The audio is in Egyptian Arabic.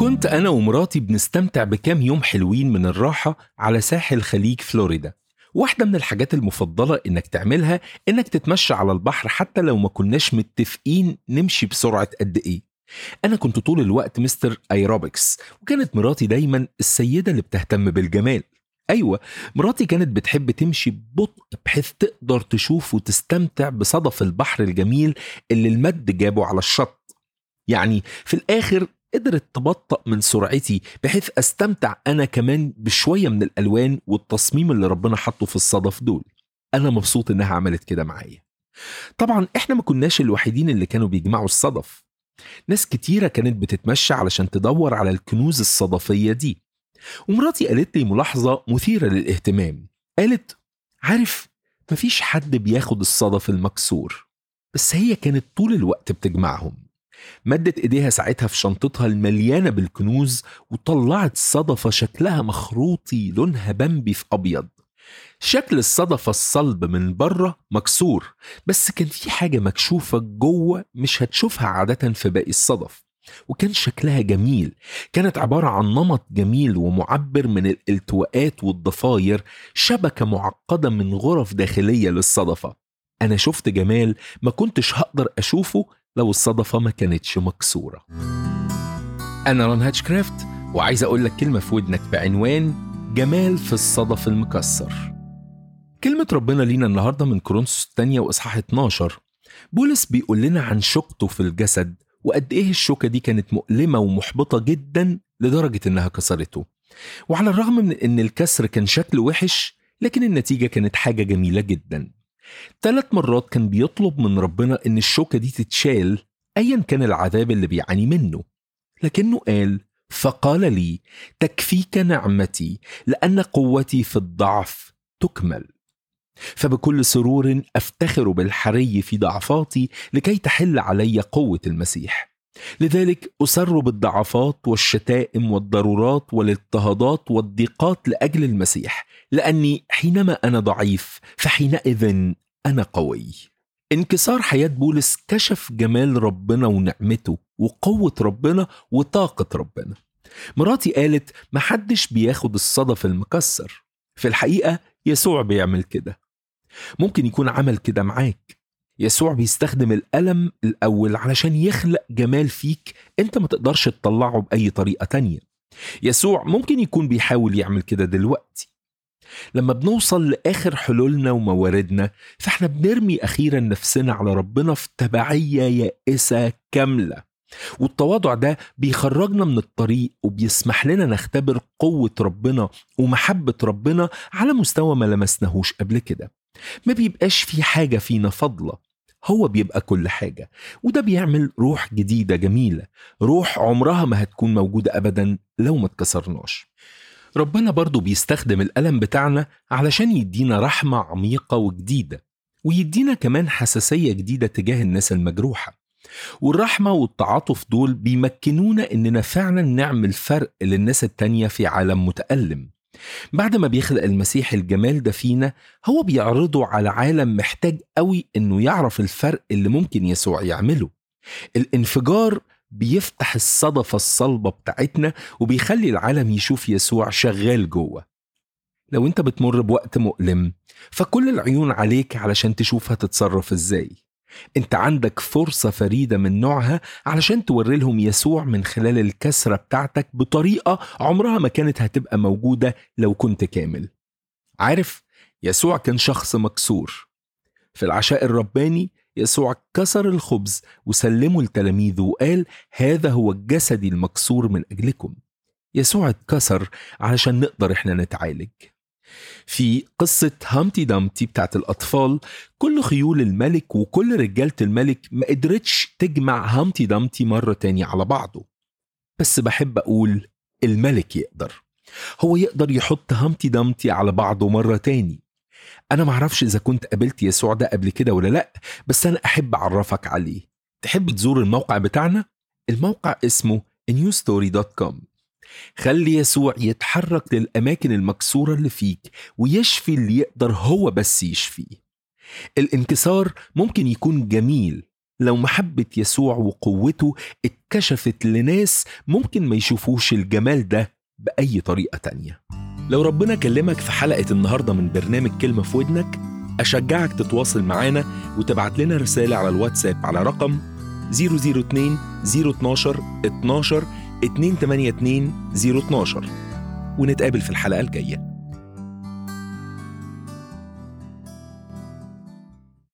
كنت أنا ومراتي بنستمتع بكام يوم حلوين من الراحة على ساحل خليج فلوريدا واحدة من الحاجات المفضلة إنك تعملها إنك تتمشى على البحر حتى لو ما كناش متفقين نمشي بسرعة قد إيه أنا كنت طول الوقت مستر أيروبكس وكانت مراتي دايما السيدة اللي بتهتم بالجمال أيوة مراتي كانت بتحب تمشي ببطء بحيث تقدر تشوف وتستمتع بصدف البحر الجميل اللي المد جابه على الشط يعني في الآخر قدرت تبطأ من سرعتي بحيث استمتع انا كمان بشويه من الالوان والتصميم اللي ربنا حطه في الصدف دول انا مبسوط انها عملت كده معايا طبعا احنا ما كناش الوحيدين اللي كانوا بيجمعوا الصدف ناس كتيره كانت بتتمشى علشان تدور على الكنوز الصدفيه دي ومراتي قالت لي ملاحظه مثيره للاهتمام قالت عارف مفيش حد بياخد الصدف المكسور بس هي كانت طول الوقت بتجمعهم مدت ايديها ساعتها في شنطتها المليانه بالكنوز وطلعت صدفه شكلها مخروطي لونها بمبي في ابيض شكل الصدفه الصلب من بره مكسور بس كان في حاجه مكشوفه جوه مش هتشوفها عاده في باقي الصدف وكان شكلها جميل كانت عبارة عن نمط جميل ومعبر من الالتواءات والضفاير شبكة معقدة من غرف داخلية للصدفة أنا شفت جمال ما كنتش هقدر أشوفه لو الصدفة ما كانتش مكسورة أنا ران هاتشكرافت وعايز أقول لك كلمة في ودنك بعنوان جمال في الصدف المكسر كلمة ربنا لينا النهاردة من كورنثوس الثانية وإصحاح 12 بولس بيقول لنا عن شوكته في الجسد وقد إيه الشوكة دي كانت مؤلمة ومحبطة جدا لدرجة إنها كسرته وعلى الرغم من إن الكسر كان شكله وحش لكن النتيجة كانت حاجة جميلة جدا ثلاث مرات كان بيطلب من ربنا إن الشوكة دي تتشال أيا كان العذاب اللي بيعاني منه لكنه قال فقال لي تكفيك نعمتي لأن قوتي في الضعف تكمل فبكل سرور أفتخر بالحري في ضعفاتي لكي تحل علي قوة المسيح لذلك أسر بالضعفات والشتائم والضرورات والاضطهادات والضيقات لأجل المسيح لأني حينما أنا ضعيف فحينئذ أنا قوي انكسار حياة بولس كشف جمال ربنا ونعمته وقوة ربنا وطاقة ربنا مراتي قالت محدش بياخد الصدف المكسر في الحقيقة يسوع بيعمل كده ممكن يكون عمل كده معاك يسوع بيستخدم الألم الأول علشان يخلق جمال فيك أنت ما تقدرش تطلعه بأي طريقة تانية يسوع ممكن يكون بيحاول يعمل كده دلوقتي لما بنوصل لآخر حلولنا ومواردنا فاحنا بنرمي أخيرا نفسنا على ربنا في تبعية يائسة كاملة والتواضع ده بيخرجنا من الطريق وبيسمح لنا نختبر قوة ربنا ومحبة ربنا على مستوى ما لمسناهوش قبل كده ما بيبقاش في حاجة فينا فضلة هو بيبقى كل حاجة وده بيعمل روح جديدة جميلة روح عمرها ما هتكون موجودة أبدا لو ما اتكسرناش ربنا برضو بيستخدم الألم بتاعنا علشان يدينا رحمة عميقة وجديدة ويدينا كمان حساسية جديدة تجاه الناس المجروحة والرحمة والتعاطف دول بيمكنونا إننا فعلا نعمل فرق للناس التانية في عالم متألم بعد ما بيخلق المسيح الجمال ده فينا هو بيعرضه على عالم محتاج قوي إنه يعرف الفرق اللي ممكن يسوع يعمله الانفجار بيفتح الصدفة الصلبة بتاعتنا وبيخلي العالم يشوف يسوع شغال جوه لو انت بتمر بوقت مؤلم فكل العيون عليك علشان تشوف هتتصرف ازاي انت عندك فرصة فريدة من نوعها علشان توري لهم يسوع من خلال الكسرة بتاعتك بطريقة عمرها ما كانت هتبقى موجودة لو كنت كامل عارف يسوع كان شخص مكسور في العشاء الرباني يسوع كسر الخبز وسلمه لتلاميذه وقال هذا هو الجسد المكسور من أجلكم يسوع اتكسر علشان نقدر احنا نتعالج في قصة هامتي دامتي بتاعت الأطفال كل خيول الملك وكل رجالة الملك ما قدرتش تجمع هامتي دامتي مرة تاني على بعضه بس بحب أقول الملك يقدر هو يقدر يحط هامتي دامتي على بعضه مرة تاني أنا معرفش إذا كنت قابلت يسوع ده قبل كده ولا لأ بس أنا أحب أعرفك عليه تحب تزور الموقع بتاعنا؟ الموقع اسمه newstory.com خلي يسوع يتحرك للأماكن المكسورة اللي فيك ويشفي اللي يقدر هو بس يشفيه الانكسار ممكن يكون جميل لو محبة يسوع وقوته اتكشفت لناس ممكن ما يشوفوش الجمال ده بأي طريقة تانية لو ربنا كلمك في حلقة النهاردة من برنامج كلمة في ودنك أشجعك تتواصل معانا وتبعت لنا رسالة على الواتساب على رقم 002 012 12 282 012 ونتقابل في الحلقة الجاية